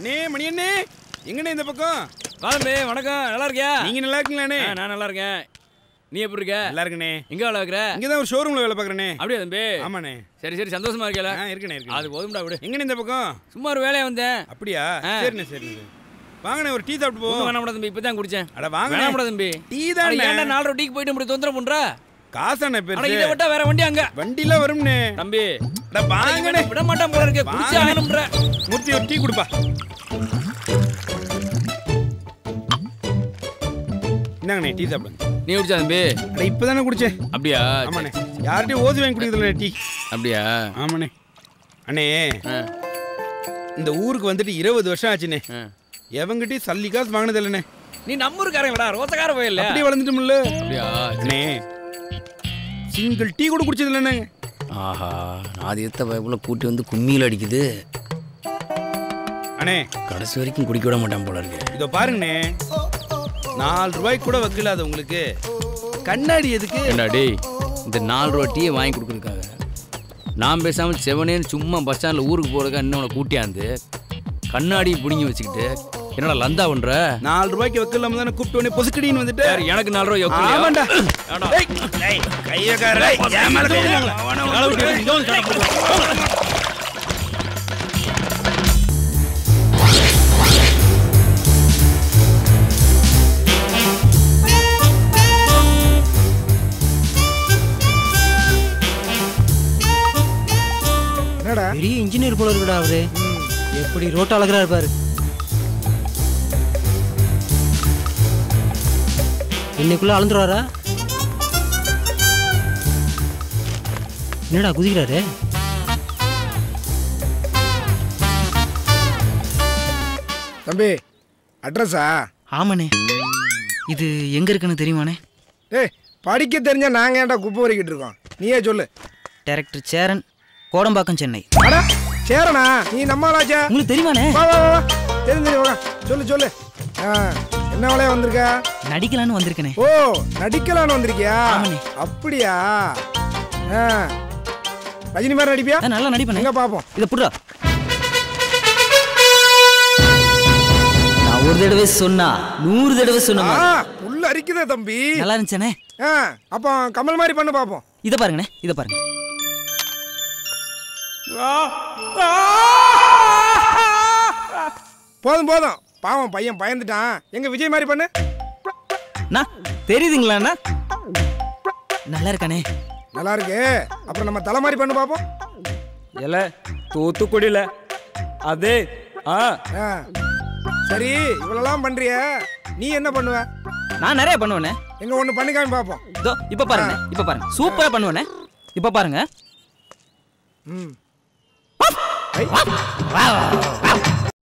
அண்ணே மணி அண்ணே எங்கண்ணே இந்த பக்கம் வாதம்பி வணக்கம் நல்லா இருக்கியா நீங்க நல்லா இருக்கீங்களாண்ணே ஆ, நான் நல்லா இருக்கேன் நீ எப்படி இருக்க நல்லா இருக்கண்ணே எங்க வேலை வைக்கிற இங்க தான் ஒரு ஷோரூம்ல வேலை பார்க்குறேனே அப்படியா தம்பி ஆமாண்ணே சரி சரி சந்தோஷமா இருக்கல ஆ இருக்கண்ணே இருக்கண்ணே அது போதும்டா விடு எங்கண்ணே இந்த பக்கம் சும்மா ஒரு வேலையா வந்தேன் அப்படியா ஆ. சரிண்ணே சரிண்ணே வாங்கண்ணே ஒரு டீ சாப்பிட்டு ஒன்றும் போவோம் வேணாம்டா தம்பி இப்பதான் குடிச்சேன் அட வாங்கண்ணே வேணாம்டா தம்பி டீ அட, தானே ஏன்டா நாலு ரூபா டீக்கு போயிட்டு இப்படி தொந்தரவு பண்ற காசாண்ணே ஆனா பெருசு இதை விட்டா வேற வண்டி அங்க வண்டிலாம் வரும்ண்ணே தம்பி அட வாங்கண்ணே விட மாட்டான் போல இருக்கு குடிச்சு வாங்கண்ணே. ஆகணும்ன்ற மூர்த்தி ஒரு டீ கொடுப்பா இந்தாங்கண்ணே டீ சாப்பிடுங்க நீ குடிச்சா தம்பி அட இப்பதானே குடிச்சேன் அப்படியா ஆமாண்ணே யார்கிட்டயும் ஓசி வாங்கி குடிக்கிறதுல டீ அப்படியா ஆமாண்ணே அண்ணே ஆ, இந்த ஊருக்கு வந்துட்டு இருபது வருஷம் ஆச்சுண்ணே ஆ. எவங்கிட்டயும் சல்லி காசு வாங்கினது இல்லைண்ணே நீ நம்ம ஊருக்காரங்கடா ரோசக்கார போயில்ல அப்படியே வளர்ந்துட்டோம்ல அப்படியா அண்ணே சிங்கிள் டீ கூட குடிச்சது இல்லைண்ணே ஆஹா நான் எத்த பயப்புல கூட்டி வந்து கும்மியில் அடிக்குது அண்ணே கடைசி வரைக்கும் குடிக்க விட மாட்டான் போல இருக்கு இதோ பாருங்கண்ணே நாலு ரூபாய்க்கு கூட வைக்கல அது உங்களுக்கு கண்ணாடி எதுக்கு ஏண்டா டேய் இந்த நாலு ரூபா டீயை வாங்கி கொடுக்குறதுக்காக நான் பேசாமல் செவனேன்னு சும்மா பஸ் ஸ்டாண்டில் ஊருக்கு போகிறதுக்காக இன்னொன்று கூட்டியாந்து கண்ணாடி பிடுங்கி வச்சுக்கிட்டு என்னடா லந்தா பண்ற நாலு ரூபாய்க்கு வைக்கலாம தானே கூப்பிட்டு உடனே பொசுக்கடின்னு வந்துட்டு யார் எனக்கு நாலு ரூபா யோக்கியம் ஆமாண்டா ஏண்டா? டேய், டேய், கையக்காரரே, என் மேல கை வைக்கிறாங்களா? காலை விட்டு இங்க வந்து கடை போடு. என்னடா பெரிய இன்ஜினியர் போல இருக்குடா அவரு எப்படி ரோட்ட அழகிறா இருப்பாரு இன்னைக்குள்ள அளந்துருவாரா என்னடா குதிக்கிறாரு தம்பி அட்ரஸா ஆமாண்ணே இது எங்க இருக்குன்னு தெரியுமாண்ணே டேய் படிக்க தெரிஞ்சா நாங்க ஏன்டா குப்பை வரைக்கிட்டு இருக்கோம் நீயே சொல்லு டைரக்டர் சேரன் கோடம்பாக்கம் சென்னை அடா சேரணா நீ நம்மளாச்சா உங்களுக்கு தெரியுமாண்ணே வா வா வா, வா தெரிஞ்சு தெரியும் வா சொல்லு சொல்லு ஆ என்ன வேலையா வந்திருக்க நடிக்கலான்னு வந்திருக்கனே ஓ நடிக்கலான்னு வந்திருக்கியா ஆமாண்ணே. அப்படியா ஆ ரஜினி மாதிரி நடிப்பியா ஆ, நல்லா நடிப்பேனே எங்க பாப்போம் இதை புடுறா நான் ஒரு தடவை சொன்னா நூறு தடவை சொன்ன ஆ மாதிரி. உள்ள அரிக்குதே தம்பி நல்லா இருந்துச்சானே ஆ அப்போ கமல் மாதிரி பண்ணு பாப்போம் இதை பாருங்கண்ணே இதை பாருங்க போதும் போதும் பாவம் பையன் பயந்துட்டான் எங்க விஜய் மாதிரி பண்ணு அண்ணா தெரியுதுங்களாண்ணா நல்லா இருக்கானே நல்லா இருக்கு அப்புறம் நம்ம தலை மாதிரி பண்ணு பாப்போம் இல்ல தூத்துக்குடியில அதே ஆ ஆ சரி இவ்வளவுலாம் பண்றிய நீ என்ன பண்ணுவ நான் நிறைய பண்ணுவேண்ணே எங்க ஒண்ணு பண்ணிக்காம பாப்போம் இதோ இப்ப பாருங்க இப்ப பாருங்க சூப்பரா பண்ணுவேண்ணே இப்ப பாருங்க ம் வா, வா, வா.